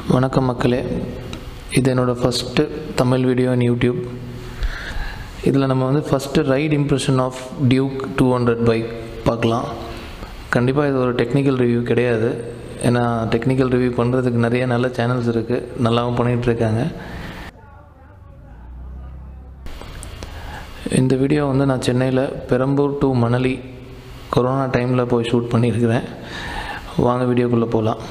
வணக்கம் மக்களே இது என்னோடய first Tamil video in YouTube இதில் நம்ம வந்து first ride impression of Duke two hundred bike பார்க்கலாம் கண்டிப்பாக இது ஒரு டெக்னிக்கல் ரிவ்யூ கிடையாது ஏன்னா டெக்னிக்கல் ரிவ்யூ பண்ணுறதுக்கு நிறைய நல்ல சேனல்ஸ் இருக்குது நல்லாவும் பண்ணிகிட்ருக்காங்க இந்த வீடியோ வந்து நான் சென்னையில் பெரம்பூர் டு மணலி கொரோனா டைமில் போய் ஷூட் பண்ணியிருக்கிறேன் வாங்க வீடியோக்குள்ளே போகலாம்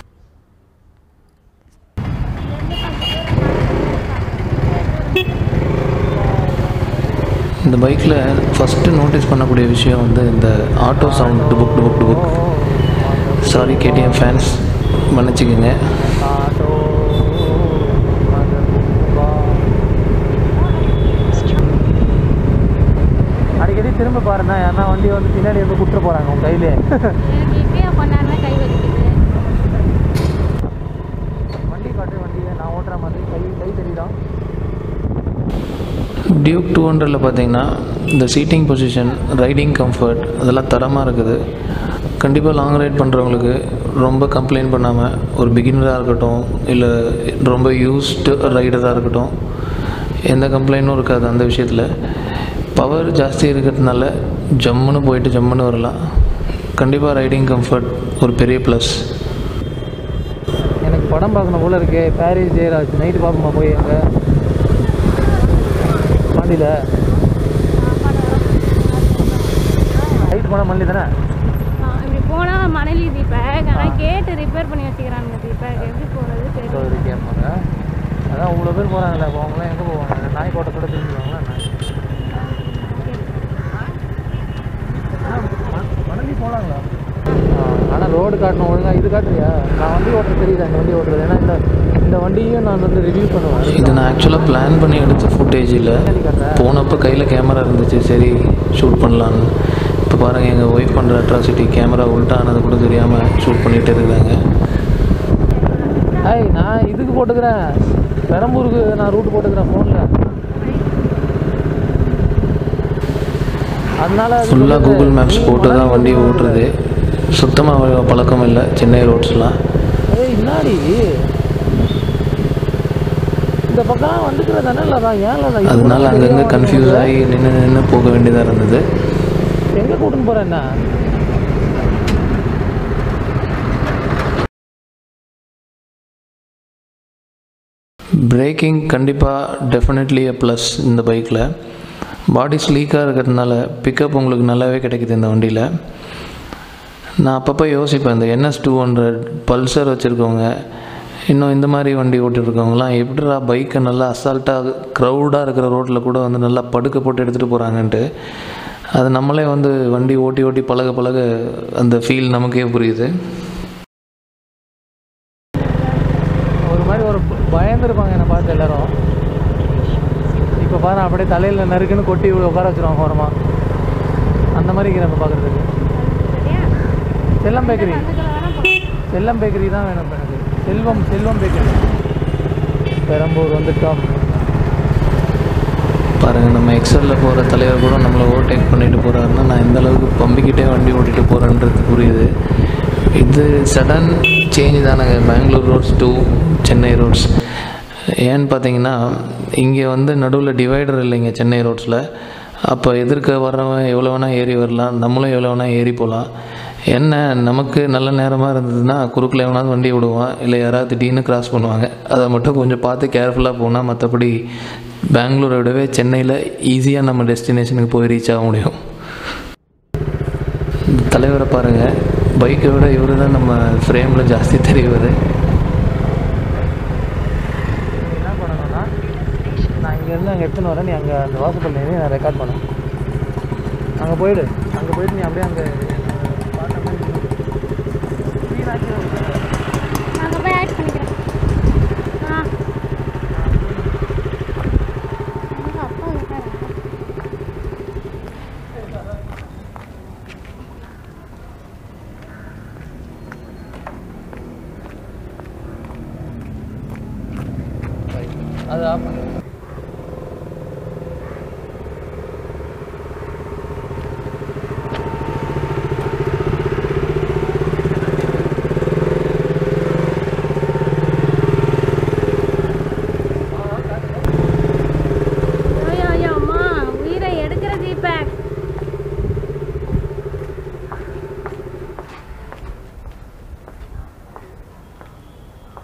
இந்த பைக்கில் ஃபஸ்ட்டு நோட்டீஸ் பண்ணக்கூடிய விஷயம் வந்து இந்த ஆட்டோ சவுண்ட் டுபுக் டுபுக் டுபுக் சாரி கேடிஎம் ஃபேன்ஸ் மன்னிச்சுக்கோங்க ஆட்டோ அடிக்கடி திரும்ப பாருண்ணா ஏன்னா வண்டி வந்து பின்னாடி வந்து குட்டுற போகிறாங்க உங்கள் கையிலே எனக்கு இப்பயே பண்ணாருன்னா கை வலிக்குது வண்டி காட்டு வண்டியை நான் ஓட்டுற மாதிரி கை கை தெரியுதா டியூக் டூ ஹண்ட்ரடில் பார்த்தீங்கன்னா இந்த சீட்டிங் பொசிஷன் ரைடிங் கம்ஃபர்ட் அதெல்லாம் தரமாக இருக்குது கண்டிப்பாக லாங் ரைட் பண்ணுறவங்களுக்கு ரொம்ப கம்ப்ளைண்ட் பண்ணாமல் ஒரு பிகினராக இருக்கட்டும் இல்லை ரொம்ப யூஸ்டு ரைடராக இருக்கட்டும் எந்த கம்ப்ளைண்ட்டும் இருக்காது அந்த விஷயத்தில் பவர் ஜாஸ்தி இருக்கிறதுனால ஜம்முன்னு போயிட்டு ஜம்முன்னு வரலாம் கண்டிப்பாக ரைடிங் கம்ஃபர்ட் ஒரு பெரிய ப்ளஸ் எனக்கு படம் பார்க்கணும் போல இருக்கே பாரிஸ் ஜெயராஜ் நைட்டு பார்ப்போமா போய் அங்கே பாண்டியில் நைட் போனால் மல்லி தானே ஆ, இப்படி போனா மணலி தீபக் ஆனா கேட்டு ரிப்பேர் பண்ணி வச்சுக்கிறானுங்க தீபக் எப்படி போறது தெரியல சரி கேட்பாங்க அதான் இவ்வளோ பேர் போகிறாங்கல்ல இப்போ அவங்களாம் எங்கே போவாங்க நாய் கோட்டத்தோட திரும்பிடுவாங்களா மணலி போகலாங்களா ஆனால் ரோடு காட்டணும் ஒழுங்காக இது காட்டுறியா நான் வண்டி ஓட்டுறது தெரியுது அந்த வண்டி ஓட்டுறது ஏன்னா இந்த இந்த வண்டியும் நான் வந்து ரிவ்யூ பண்ணுவேன் இது நான் ஆக்சுவலாக பிளான் பண்ணி எடுத்த ஃபுட்டேஜ் இல்லை போனப்போ கையில் கேமரா இருந்துச்சு சரி ஷூட் பண்ணலான்னு இப்போ பாருங்கள் எங்கள் ஒய்ஃப் பண்ணுற அட்ராசிட்டி கேமரா உள்ட்டா ஆனது கூட தெரியாமல் ஷூட் பண்ணிகிட்டு இருக்கிறாங்க ஐய் நான் இதுக்கு போட்டுக்கிறேன் பெரம்பூருக்கு நான் ரூட் போட்டுக்கிறேன் ஃபோனில் அதனால அது ஃபுல்லாக வந்து கூகுள் மேப்ஸ் நீ போட்டு தான் மணலி வண்டி வந்து- ஓட்டுறது சுத்தமாக பழக்கம் இல்லை சென்னை ரோட்ஸ்லாம் ஏய் இன்னாடி இந்த பக்கம் வந்துக்கிறது தானே இல்லை தான் ஏன் இல்லை அதனால அங்கங்கே கன்ஃபியூஸ் ஆகி நின்று நின்று போக வேண்டியதாக இருந்தது எங்கே கூட்டின்னு போகிறேன் என்ன பிரேக்கிங் கண்டிப்பாக டெஃபினெட்லி எ ப்ளஸ் இந்த பைக்கில் பாடி ஸ்லீக்காக இருக்கிறதுனால பிக்கப் உங்களுக்கு நல்லாவே கிடைக்குது இந்த வண்டியில் நான் அப்பப்போ யோசிப்பேன் இந்த என்எஸ் டூ ஹண்ட்ரட் பல்சர் வச்சுருக்கவங்க இன்னும் இந்த மாதிரி வண்டி ஓட்டிருக்கவங்களாம் எப்படிடா பைக்கை நல்லா அசால்ட்டாக க்ரௌடாக இருக்கிற ரோட்டில் கூட வந்து நல்லா படுக்க போட்டு எடுத்துகிட்டு போகிறாங்கன்ட்டு அது நம்மளே வந்து வண்டி ஓட்டி ஓட்டி பழக பழக அந்த ஃபீல் நமக்கே புரியுது ஒரு மாதிரி ஒரு பயந்துருப்பாங்க என்னை பார்த்து எல்லாரும் இப்போ பாரு அப்படியே தலையில் நறுக்குன்னு கொட்டி உட்கார வச்சிருவாங்க ஓரமா அந்த மாதிரி இருக்கிற நம்ம பார்க்குறதுக்கு சரியா செல்லம் பேக்கரி அதுக்குள்ள வேணா போலாம். செல்லம் பேக்கரி தான் வேணும் இப்ப எனக்கு செல்வம் செல்வம் பேக்கரி பெரம்பூர் வந்துட்டோம் பாருங்கள் நம்ம எக்ஸலில் போகிற தலைவர் கூட நம்மளை ஓவர்டேக் பண்ணிட்டு போகிறாருன்னா நான் எந்த அளவுக்கு பம்பிக்கிட்டே வண்டி ஓட்டிட்டு போகிறேன்றது புரியுது இது சடன் சேஞ்ச் தானங்க Bangalore roads to Chennai roads ஏன்னு பார்த்தீங்கன்னா இங்கே வந்து நடுவில் டிவைடர் இல்லைங்க சென்னை ரோட்ஸில் அப்போ எதிர்க்க வர்றவன் எவ்வளோ வேணால் ஏறி வரலாம் நம்மளும் எவ்வளோ வேணால் ஏறி போகலாம் என்ன நமக்கு நல்ல நேரமாக இருந்ததுன்னா குறுக்கில் எவனாவது வண்டி விடுவான் இல்லை யாராவது திடீர்னு கிராஸ் பண்ணுவாங்க அதை மட்டும் கொஞ்சம் பார்த்து கேர்ஃபுல்லாக போனால் மற்றபடி பெங்களூரை விடவே சென்னையில் ஈஸியாக நம்ம டெஸ்டினேஷனுக்கு போய் ரீச் ஆக முடியும் இந்த தலைவரை பாருங்கள் பைக்கை விட இவரு தான் நம்ம ஃப்ரேமில் ஜாஸ்தி தெரியுது என்ன பண்ணணும்னா நான் இங்கேருந்து அங்கே எடுத்துன்னு வரேன் நீ அங்கே அந்த வாசப்பல் நின்று நான் ரெக்கார்ட் பண்ணேன் அங்கே போயிடு அங்கே போயிட்டு நீ அப்படியே அங்கே நாங்க போய் ஆட் பண்ணிக்கிறோம் ஆ எங்க அப்பா இருக்காரா? அது ஆஃப் பண்ணு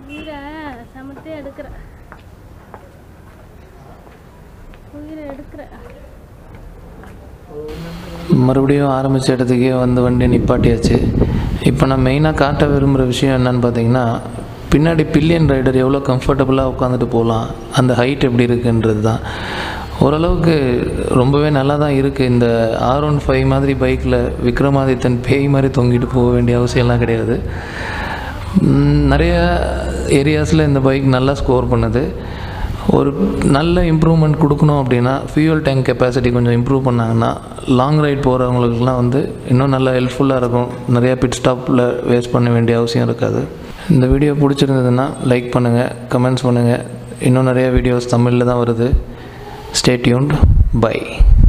உயிரை சமத்தே எடுக்கிற உயிரை எடுக்கிற மறுபடியும் ஆரம்பித்த இடத்துக்கே வந்து வண்டியை நிப்பாட்டியாச்சு இப்போ நான் மெயினாக காட்ட விரும்புகிற விஷயம் என்னன்னு பார்த்தீங்கன்னா பின்னாடி பில்லியன் ரைடர் எவ்வளோ கம்ஃபர்டபுளாக உட்காந்துட்டு போகலாம் அந்த ஹைட் எப்படி இருக்குன்றது தான் ஓரளவுக்கு ரொம்பவே நல்லா தான் இருக்குது இந்த ஆர் ஒன் ஃபைவ் மாதிரி பைக்கில் விக்ரமாதித்தன் பேய் மாதிரி தொங்கிட்டு போக வேண்டிய அவசியம்லாம் கிடையாது ம், நிறைய ஏரியாஸில் இந்த பைக் நல்லா ஸ்கோர் பண்ணுது ஒரு நல்ல இம்ப்ரூவ்மெண்ட் கொடுக்கணும் அப்படின்னா ஃபியூல் டேங்க் கெப்பாசிட்டி கொஞ்சம் இம்ப்ரூவ் பண்ணாங்கன்னா லாங் ரைட் போகிறவங்களுக்குலாம் வந்து இன்னும் நல்லா ஹெல்ப்ஃபுல்லாக இருக்கும் நிறையா பிட் ஸ்டாப்பில் வேஸ்ட் பண்ண வேண்டிய அவசியம் இருக்காது இந்த வீடியோ பிடிச்சிருந்ததுன்னா லைக் பண்ணுங்கள் கமெண்ட்ஸ் பண்ணுங்கள் இன்னும் நிறைய வீடியோஸ் தமிழில் தான் வருது ஸ்டே டியூன்ட் பை